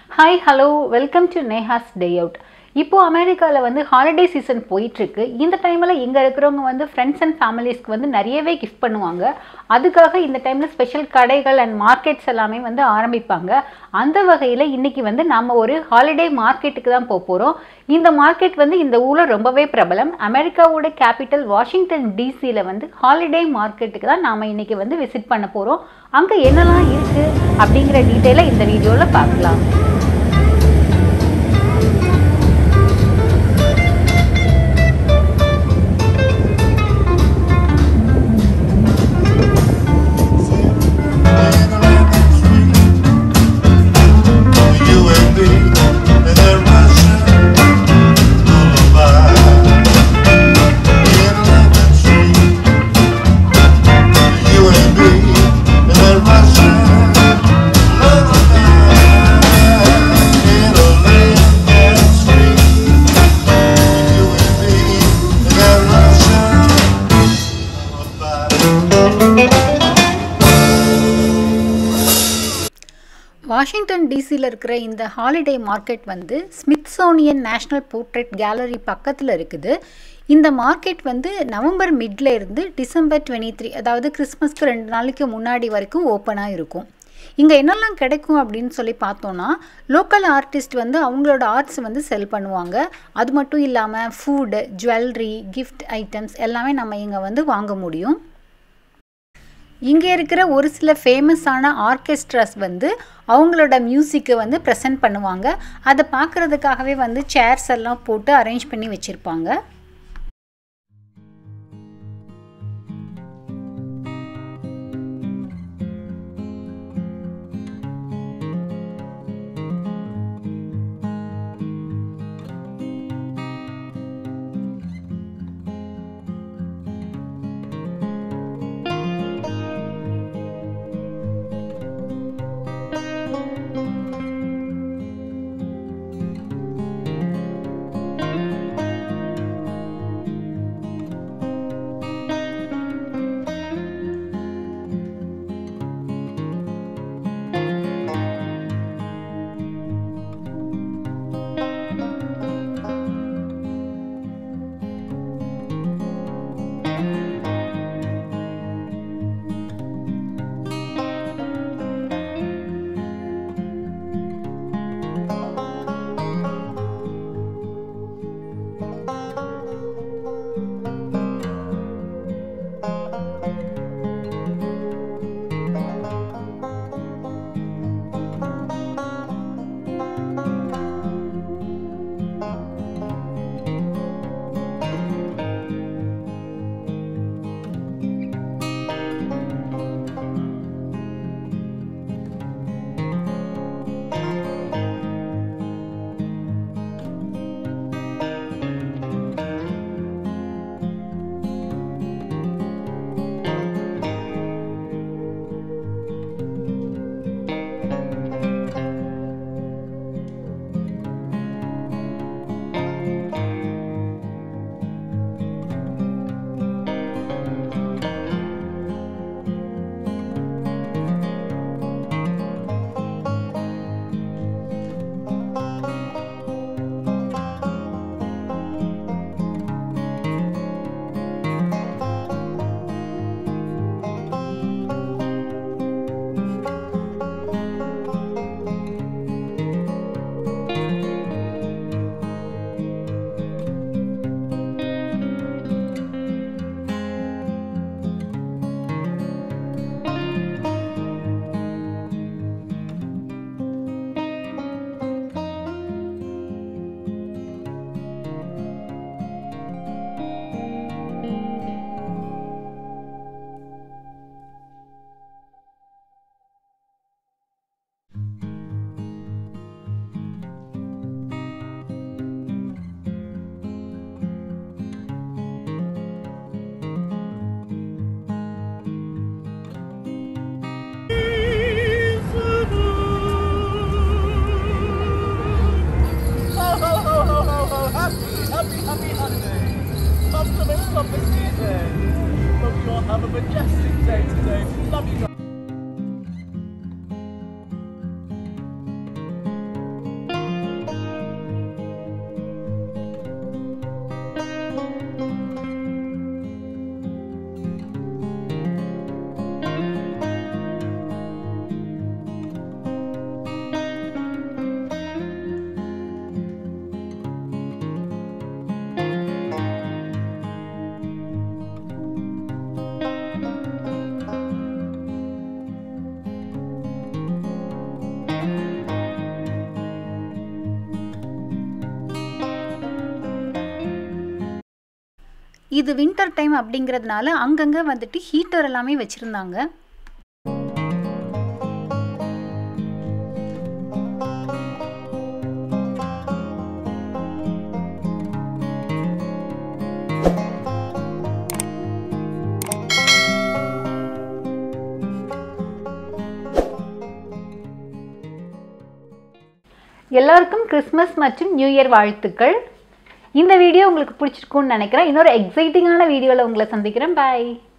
Hi hello welcome to Neha's day out இப்போ அமெரிக்காவில் வந்து ஹாலிடே சீசன் போயிட்டுருக்கு இந்த டைமில் இங்கே இருக்கிறவங்க வந்து ஃப்ரெண்ட்ஸ் அண்ட் ஃபேமிலிஸ்க்கு வந்து நிறையவே கிஃப்ட் பண்ணுவாங்க அதுக்காக இந்த டைமில் ஸ்பெஷல் கடைகள் அண்ட் மார்க்கெட்ஸ் எல்லாமே வந்து ஆரம்பிப்பாங்க அந்த வகையில் இன்றைக்கி வந்து நம்ம ஒரு ஹாலிடே மார்க்கெட்டுக்கு தான் போக போகிறோம் இந்த மார்க்கெட் வந்து இந்த ஊரில் ரொம்பவே பிரபலம் அமெரிக்காவோட கேபிட்டல் வாஷிங்டன் டிசியில் வந்து ஹாலிடே மார்க்கெட்டுக்கு தான் நாம் இன்றைக்கி வந்து விசிட் பண்ண போகிறோம் அங்கே என்னெல்லாம் இருக்குது அப்படிங்கிற டீட்டெயிலை இந்த வீடியோவில் பார்க்கலாம் வாஷிங்டன் டிசியில் இருக்கிற இந்த ஹாலிடே மார்க்கெட் வந்து ஸ்மித்சோனியன் நேஷ்னல் போர்ட்ரேட் கேலரி பக்கத்தில் இருக்குது இந்த மார்க்கெட் வந்து நவம்பர் மிட்ல இருந்து டிசம்பர் டுவெண்ட்டி த்ரீ அதாவது கிறிஸ்மஸ்க்கு ரெண்டு நாளைக்கு முன்னாடி வரைக்கும் ஓப்பனாக இருக்கும் இங்கே என்னெல்லாம் கிடைக்கும் அப்படின்னு சொல்லி பார்த்தோன்னா லோக்கல் ஆர்டிஸ்ட் வந்து அவங்களோட ஆர்ட்ஸ் வந்து செல் பண்ணுவாங்க அது மட்டும் இல்லாமல் ஃபுட்டு ஜுவல்லரி கிஃப்ட் ஐட்டம்ஸ் எல்லாமே நம்ம இங்கே வந்து வாங்க முடியும் இங்கே இருக்கிற ஒரு சில ஃபேமஸான ஆர்கெஸ்ட்ராஸ் வந்து அவங்களோட மியூசிக்கை வந்து ப்ரெசென்ட் பண்ணுவாங்க அதை பார்க்குறதுக்காகவே வந்து சேர்ஸ் எல்லாம் போட்டு அரேஞ்ச் பண்ணி வச்சுருப்பாங்க Have a majestic day today. Love you guys. இது வின்டர் டைம் அப்படிங்கிறதுனால அங்கங்கே வந்துட்டு ஹீட்டர் எல்லாமே வச்சுருந்தாங்க எல்லாருக்கும் கிறிஸ்மஸ் மற்றும் நியூ இயர் வாழ்த்துக்கள் இந்த வீடியோ உங்களுக்கு பிடிச்சிருக்கும்னு நினைக்கிறேன் இன்னொரு எக்ஸைட்டிங்கான வீடியோவில் உங்களை சந்திக்கிறேன் பாய்